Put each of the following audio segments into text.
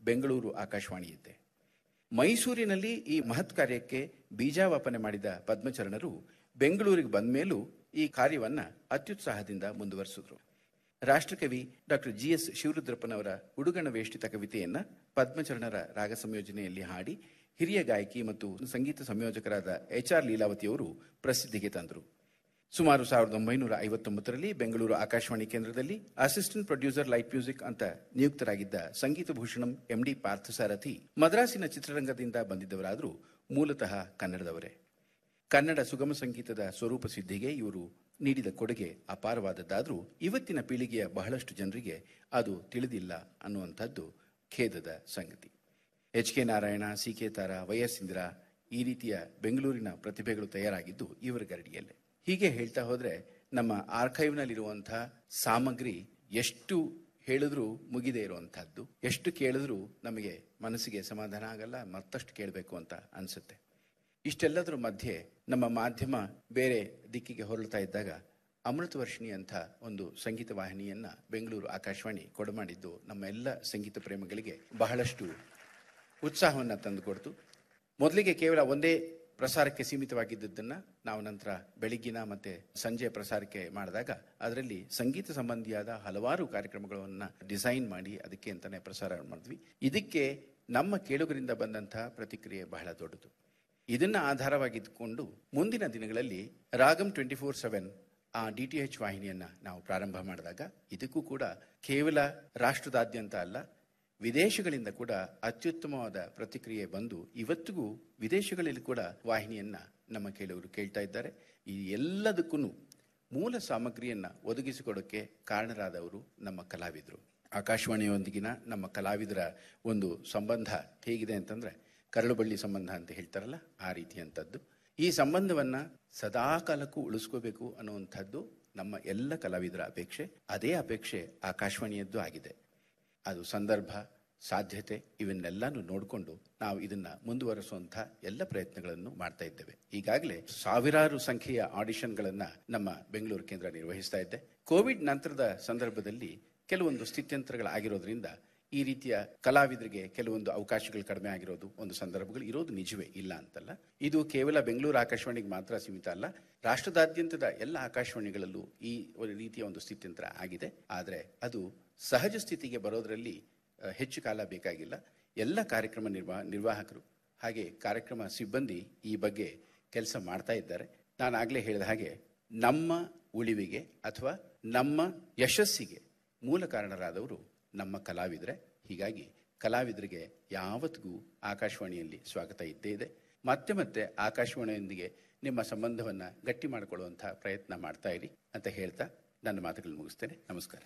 ಬೆಂಗಳೂರು ಆಕಾಶವಾಣಿಯಿದ್ದೆ ಮೈಸೂರಿನಲ್ಲಿ ಈ ಮಹತ್ ಕಾರ್ಯಕ್ಕೆ ಬೀಜಾವಾಪನೆ ಮಾಡಿದ ಪದ್ಮಚರಣರು ಬೆಂಗಳೂರಿಗೆ ಬಂದ ಮೇಲೂ ಈ ಕಾರ್ಯವನ್ನ ಅತ್ಯುತ್ಸಾಹದಿಂದ ಮುಂದುವರಿಸಿದ್ರು ರಾಷ್ಟ್ರಕವಿ ಡಾಕ್ಟರ್ ಜಿ ಎಸ್ ಶಿವರುದ್ರಪ್ಪನವರ ಉಡುಗಣ ವೇಷ್ಟಿತ ಕವಿತೆಯನ್ನ ಪದ್ಮಚರಣರ ರಾಗ ಸಂಯೋಜನೆಯಲ್ಲಿ ಹಾಡಿ ಹಿರಿಯ ಗಾಯಕಿ ಮತ್ತು ಸಂಗೀತ ಸಂಯೋಜಕರಾದ ಎಚ್ ಆರ್ ಲೀಲಾವತಿಯವರು ಪ್ರಸಿದ್ಧಿಗೆ ತಂದರು ಸುಮಾರು ಸಾವಿರದ ಒಂಬೈನೂರ ಐವತ್ತೊಂಬತ್ತರಲ್ಲಿ ಬೆಂಗಳೂರು ಆಕಾಶವಾಣಿ ಕೇಂದ್ರದಲ್ಲಿ ಅಸಿಸ್ಟೆಂಟ್ ಪ್ರೊಡ್ಯೂಸರ್ ಲೈಟ್ ಮ್ಯೂಸಿಕ್ ಅಂತ ನಿಯುಕ್ತರಾಗಿದ್ದ ಸಂಗೀತ ಭೂಷಣಂ ಎಂಡಿ ಪಾರ್ಥಸಾರಥಿ ಮದ್ರಾಸಿನ ಚಿತ್ರರಂಗದಿಂದ ಬಂದಿದ್ದವರಾದರೂ ಮೂಲತಃ ಕನ್ನಡದವರೇ ಕನ್ನಡ ಸುಗಮ ಸಂಗೀತದ ಸ್ವರೂಪ ಸಿದ್ಧಿಗೆ ಇವರು ನೀಡಿದ ಕೊಡುಗೆ ಅಪಾರವಾದದ್ದಾದರೂ ಇವತ್ತಿನ ಪೀಳಿಗೆಯ ಬಹಳಷ್ಟು ಜನರಿಗೆ ಅದು ತಿಳಿದಿಲ್ಲ ಅನ್ನುವಂಥದ್ದು ಖೇದದ ಸಂಗತಿ H K Narayana C K Tara Y S Indira ಈ ರೀತಿಯ ಬೆಂಗಳೂರಿನ ಪ್ರತಿಭೆಗಳು ತಯಾರಾಗಿದ್ದು ಇವರ ಗರಡಿಯಲ್ಲೇ ಹೀಗೆ ಹೇಳ್ತಾ ಹೋದ್ರೆ ನಮ್ಮ ಆರ್ಕೈವ್ನಲ್ಲಿರುವಂತಹ ಸಾಮಗ್ರಿ ಎಷ್ಟು ಹೇಳಿದ್ರೂ ಮುಗಿದೇ ಇರುವಂತಹದ್ದು ಎಷ್ಟು ಕೇಳಿದ್ರೂ ನಮಗೆ ಮನಸ್ಸಿಗೆ ಸಮಾಧಾನ ಆಗಲ್ಲ ಮತ್ತಷ್ಟು ಕೇಳಬೇಕು ಅಂತ ಅನ್ಸುತ್ತೆ ಇಷ್ಟೆಲ್ಲದರ ಮಧ್ಯೆ ನಮ್ಮ ಮಾಧ್ಯಮ ಬೇರೆ ದಿಕ್ಕಿಗೆ ಹೊರಳ್ತಾ ಇದ್ದಾಗ ಅಮೃತವರ್ಷಿಣಿ ಅಂತ ಒಂದು ಸಂಗೀತ ವಾಹಿನಿಯನ್ನ ಬೆಂಗಳೂರು ಆಕಾಶವಾಣಿ ಕೊಡಮಾಡಿದ್ದು ನಮ್ಮ ಎಲ್ಲ ಸಂಗೀತ ಪ್ರೇಮಿಗಳಿಗೆ ಬಹಳಷ್ಟು ಉತ್ಸಾಹವನ್ನು ತಂದುಕೊಡ್ತು ಮೊದಲಿಗೆ ಕೇವಲ ಒಂದೇ ಪ್ರಸಾರಕ್ಕೆ ಸೀಮಿತವಾಗಿದ್ದದ್ದನ್ನ ನಾವು ನಂತರ ಬೆಳಿಗ್ಗಿನ ಮತ್ತೆ ಸಂಜೆ ಪ್ರಸಾರಕ್ಕೆ ಮಾಡಿದಾಗ ಅದರಲ್ಲಿ ಸಂಗೀತ ಸಂಬಂಧಿಯಾದ ಹಲವಾರು ಕಾರ್ಯಕ್ರಮಗಳನ್ನ ಡಿಸೈನ್ ಮಾಡಿ ಅದಕ್ಕೆ ಅಂತಾನೆ ಪ್ರಸಾರ ಮಾಡಿದ್ವಿ ಇದಕ್ಕೆ ನಮ್ಮ ಕೇಳುಗರಿಂದ ಬಂದಂತಹ ಪ್ರತಿಕ್ರಿಯೆ ಬಹಳ ದೊಡ್ಡದು ಇದನ್ನ ಆಧಾರವಾಗಿದ್ದುಕೊಂಡು ಮುಂದಿನ ದಿನಗಳಲ್ಲಿ ರಾಗಂ ಟ್ವೆಂಟಿ ಫೋರ್ ಸೆವೆನ್ ಆ ಡಿ ಟಿ ಎಚ್ ವಾಹಿನಿಯನ್ನ ನಾವು ಪ್ರಾರಂಭ ಮಾಡಿದಾಗ ಇದಕ್ಕೂ ಕೂಡ ಕೇವಲ ರಾಷ್ಟ್ರದಾದ್ಯಂತ ಅಲ್ಲ ವಿದೇಶಗಳಿಂದ ಕೂಡ ಅತ್ಯುತ್ತಮವಾದ ಪ್ರತಿಕ್ರಿಯೆ ಬಂದು ಇವತ್ತಿಗೂ ವಿದೇಶಗಳಲ್ಲಿ ಕೂಡ ವಾಹಿನಿಯನ್ನ ನಮ್ಮ ಕೇಳುಗರು ಕೇಳ್ತಾ ಇದ್ದಾರೆ ಈ ಎಲ್ಲದಕ್ಕೂ ಮೂಲ ಸಾಮಗ್ರಿಯನ್ನ ಒದಗಿಸಿಕೊಡೋಕೆ ಕಾರಣರಾದವರು ನಮ್ಮ ಕಲಾವಿದರು ಆಕಾಶವಾಣಿಯೊಂದಿಗಿನ ನಮ್ಮ ಕಲಾವಿದರ ಒಂದು ಸಂಬಂಧ ಹೇಗಿದೆ ಅಂತಂದ್ರೆ ಕರಳುಬಳ್ಳಿ ಸಂಬಂಧ ಅಂತ ಹೇಳ್ತಾರಲ್ಲ ಆ ರೀತಿಯಂಥದ್ದು ಈ ಸಂಬಂಧವನ್ನ ಸದಾಕಾಲಕ್ಕೂ ಉಳಿಸ್ಕೋಬೇಕು ಅನ್ನುವಂಥದ್ದು ನಮ್ಮ ಎಲ್ಲ ಕಲಾವಿದರ ಅಪೇಕ್ಷೆ ಅದೇ ಅಪೇಕ್ಷೆ ಆಕಾಶವಾಣಿಯದ್ದು ಆಗಿದೆ ಅದು ಸಂದರ್ಭ ಸಾಧ್ಯತೆ ಇವನ್ನೆಲ್ಲಾನು ನೋಡಿಕೊಂಡು ನಾವು ಇದನ್ನ ಮುಂದುವರಿಸುವಂತಹ ಎಲ್ಲ ಪ್ರಯತ್ನಗಳನ್ನು ಮಾಡ್ತಾ ಇದ್ದೇವೆ ಈಗಾಗಲೇ ಸಾವಿರಾರು ಸಂಖ್ಯೆಯ ಆಡಿಷನ್ಗಳನ್ನ ನಮ್ಮ ಬೆಂಗಳೂರು ಕೇಂದ್ರ ನಿರ್ವಹಿಸ್ತಾ ಇದ್ದೆ ಕೋವಿಡ್ ನಂತರದ ಸಂದರ್ಭದಲ್ಲಿ ಕೆಲವೊಂದು ಸ್ಥಿತ್ಯಂತರಗಳಾಗಿರೋದ್ರಿಂದ ಈ ರೀತಿಯ ಕಲಾವಿದರಿಗೆ ಕೆಲವೊಂದು ಅವಕಾಶಗಳು ಕಡಿಮೆ ಆಗಿರೋದು ಒಂದು ಸಂದರ್ಭಗಳು ಇರೋದು ನಿಜವೇ ಇಲ್ಲ ಅಂತಲ್ಲ ಇದು ಕೇವಲ ಬೆಂಗಳೂರು ಆಕಾಶವಾಣಿಗೆ ಮಾತ್ರ ಸೀಮಿತ ಅಲ್ಲ ರಾಷ್ಟ್ರದಾದ್ಯಂತದ ಎಲ್ಲ ಆಕಾಶವಾಣಿಗಳಲ್ಲೂ ಈ ಒಂದು ರೀತಿಯ ಒಂದು ಸ್ಥಿತ್ಯಂತರ ಆಗಿದೆ ಆದರೆ ಅದು ಸಹಜ ಸ್ಥಿತಿಗೆ ಬರೋದರಲ್ಲಿ ಅಹ್, ಹೆಚ್ಚು ಕಾಲ ಬೇಕಾಗಿಲ್ಲ ಎಲ್ಲ ಕಾರ್ಯಕ್ರಮ ನಿರ್ವಾ ನಿರ್ವಾಹಕರು ಹಾಗೆ ಕಾರ್ಯಕ್ರಮ ಸಿಬ್ಬಂದಿ ಈ ಬಗ್ಗೆ ಕೆಲಸ ಮಾಡ್ತಾ ಇದ್ದಾರೆ ನಾನು ಆಗಲೇ ಹೇಳಿದ ಹಾಗೆ ನಮ್ಮ ಉಳಿವಿಗೆ ಅಥವಾ ನಮ್ಮ ಯಶಸ್ಸಿಗೆ ಮೂಲ ಕಾರಣರಾದವರು ನಮ್ಮ ಕಲಾವಿದರೇ ಹೀಗಾಗಿ ಕಲಾವಿದರಿಗೆ ಯಾವತ್ತಿಗೂ ಆಕಾಶವಾಣಿಯಲ್ಲಿ ಸ್ವಾಗತ ಇದ್ದೇ ಇದೆ ಮತ್ತೆ ಮತ್ತೆ ಆಕಾಶವಾಣಿಯೊಂದಿಗೆ ನಿಮ್ಮ ಸಂಬಂಧವನ್ನ ಗಟ್ಟಿ ಮಾಡಿಕೊಳ್ಳುವಂತಹ ಪ್ರಯತ್ನ ಮಾಡ್ತಾ ಇರಿ ಅಂತ ಹೇಳ್ತಾ ನನ್ನ ಮಾತುಗಳನ್ನು ಮುಗಿಸ್ತೇನೆ ನಮಸ್ಕಾರ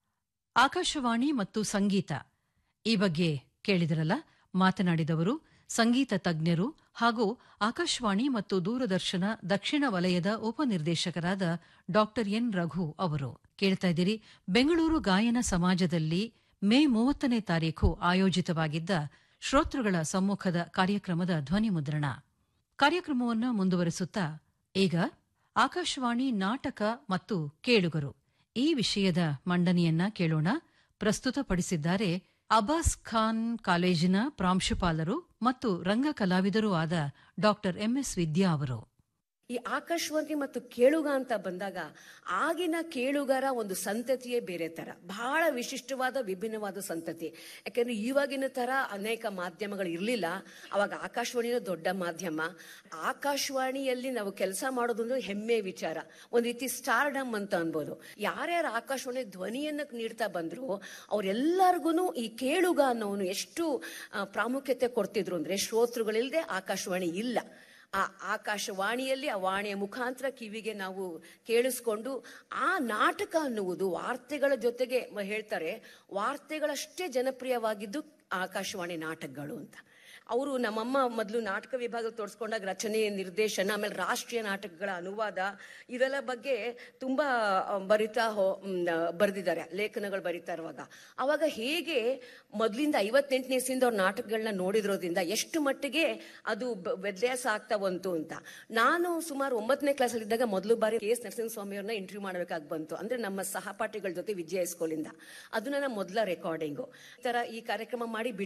ಆಕಾಶವಾಣಿ ಮತ್ತು ಸಂಗೀತ ಈ ಬಗ್ಗೆ ಕೇಳಿದರಲ್ಲ ಮಾತನಾಡಿದವರು ಸಂಗೀತ ತಜ್ಞರು ಹಾಗೂ ಆಕಾಶವಾಣಿ ಮತ್ತು ದೂರದರ್ಶನ ದಕ್ಷಿಣ ವಲಯದ ಉಪನಿರ್ದೇಶಕರಾದ ಡಾಕ್ಟರ್ ಎನ್ ರಘು ಅವರು ಕೇಳ್ತಾ ಇದ್ದೀರಿ ಬೆಂಗಳೂರು ಗಾಯನ ಸಮಾಜದಲ್ಲಿ ಮೇ ಮೂವತ್ತನೇ ತಾರೀಖು ಆಯೋಜಿತವಾಗಿದ್ದ ಶ್ರೋತೃಗಳ ಸಮ್ಮುಖದ ಕಾರ್ಯಕ್ರಮದ ಧ್ವನಿ ಮುದ್ರಣ ಕಾರ್ಯಕ್ರಮವನ್ನು ಮುಂದುವರಿಸುತ್ತಾ ಈಗ ಆಕಾಶವಾಣಿ ನಾಟಕ ಮತ್ತು ಕೇಳುಗರು ಈ ವಿಷಯದ ಮಂಡನೆಯನ್ನ ಕೇಳೋಣ ಪ್ರಸ್ತುತಪಡಿಸಿದ್ದಾರೆ ಅಬ್ಬಾಸ್ ಖಾನ್ ಕಾಲೇಜಿನ ಪ್ರಾಂಶುಪಾಲರು ಮತ್ತು ರಂಗ ಕಲಾವಿದರೂ ಆದ ಡಾಕ್ಟರ್ ಎಂಎಸ್ ವಿದ್ಯಾ ಅವರು ಈ ಆಕಾಶವಾಣಿ ಮತ್ತು ಕೇಳುಗ ಅಂತ ಬಂದಾಗ ಆಗಿನ ಕೇಳುಗರ ಒಂದು ಸಂತತಿಯೇ ಬೇರೆ ತರ ಬಹಳ ವಿಶಿಷ್ಟವಾದ ವಿಭಿನ್ನವಾದ ಸಂತತಿ ಯಾಕಂದ್ರೆ ಇವಾಗಿನ ತರ ಅನೇಕ ಮಾಧ್ಯಮಗಳು ಇರಲಿಲ್ಲ ಅವಾಗ ಆಕಾಶವಾಣಿನ ದೊಡ್ಡ ಮಾಧ್ಯಮ ಆಕಾಶವಾಣಿಯಲ್ಲಿ ನಾವು ಕೆಲಸ ಮಾಡೋದು ಅಂದ್ರೆ ಹೆಮ್ಮೆ ವಿಚಾರ ಒಂದ್ ರೀತಿ ಸ್ಟಾರ್ಡಮ್ ಅಂತ ಅನ್ಬೋದು ಯಾರ್ಯಾರು ಆಕಾಶವಾಣಿ ಧ್ವನಿಯನ್ನ ನೀಡ್ತಾ ಬಂದ್ರು ಅವ್ರೆಲ್ಲರಿಗೂ ಈ ಕೇಳುಗ ಅನ್ನೋನು ಎಷ್ಟು ಆ, ಪ್ರಾಮುಖ್ಯತೆ ಕೊಡ್ತಿದ್ರು ಅಂದ್ರೆ ಶ್ರೋತೃಗಳಿಲ್ಲದೆ ಆಕಾಶವಾಣಿ ಇಲ್ಲ ಆ ಆಕಾಶವಾಣಿಯಲ್ಲಿ ಆ ವಾಣಿಯ ಮುಖಾಂತರ ಕಿವಿಗೆ ನಾವು ಕೇಳಿಸ್ಕೊಂಡು ಆ ನಾಟಕ ಅನ್ನುವುದು ವಾರ್ತೆಗಳ ಜೊತೆಗೆ ಮ- ಹೇಳ್ತಾರೆ ವಾರ್ತೆಗಳಷ್ಟೇ ಜನಪ್ರಿಯವಾಗಿದ್ದು ಆಕಾಶವಾಣಿ ನಾಟಕಗಳು ಅಂತ ಅವರು ನಮ್ಮಮ್ಮ ಮೊದಲು ನಾಟಕ ವಿಭಾಗ ತೋರಿಸ್ಕೊಂಡಾಗ ರಚನೆ ನಿರ್ದೇಶನ ಆಮೇಲೆ ರಾಷ್ಟ್ರೀಯ ನಾಟಕಗಳ ಅನುವಾದ ಇದೆಲ್ಲ ಬಗ್ಗೆ ತುಂಬಾ ಆ, ಬರಿತಾ ಹೋ ಬರೆದಿದ್ದಾರೆ ಲೇಖನಗಳು ಬರಿತಾ ಇರುವಾಗ ಅವಾಗ ಹೇಗೆ ಮೊದಲಿಂದ ಐವತ್ತೆಂಟನೇ ಇಸ್ವಿಯಿಂದ ಅವ್ರ ನಾಟಕಗಳನ್ನ ನೋಡಿದ್ರೋದ್ರಿಂದ ಎಷ್ಟು ಮಟ್ಟಿಗೆ ಅದು ಬ- ವ್ಯತ್ಯಾಸ ಆಗ್ತಾ ಬಂತು ಅಂತ ನಾನು ಸುಮಾರು ಒಂಬತ್ತನೇ ಕ್ಲಾಸಲ್ಲಿ ಇದ್ದಾಗ ಮೊದಲು ಬಾರಿ ಕೆ ಎಸ್ ನರಸಿಂಹಸ್ವಾಮಿ ಅವ್ರನ್ನ ಇಂಟರ್ವ್ಯೂ ಮಾಡಬೇಕಾಗಿ ಬಂತು ಅಂದ್ರೆ ನಮ್ಮ ಸಹಪಾಠಿಗಳ ಜೊತೆ ವಿಜಯ ಹೈಸ್ಕೂಲಿಂದ ಅದು ನನ್ನ ಮೊದಲ ರೆಕಾರ್ಡಿಂಗು ಈ ತರ ಈ ಕಾರ್ಯಕ್ರಮ ಮಾಡಿ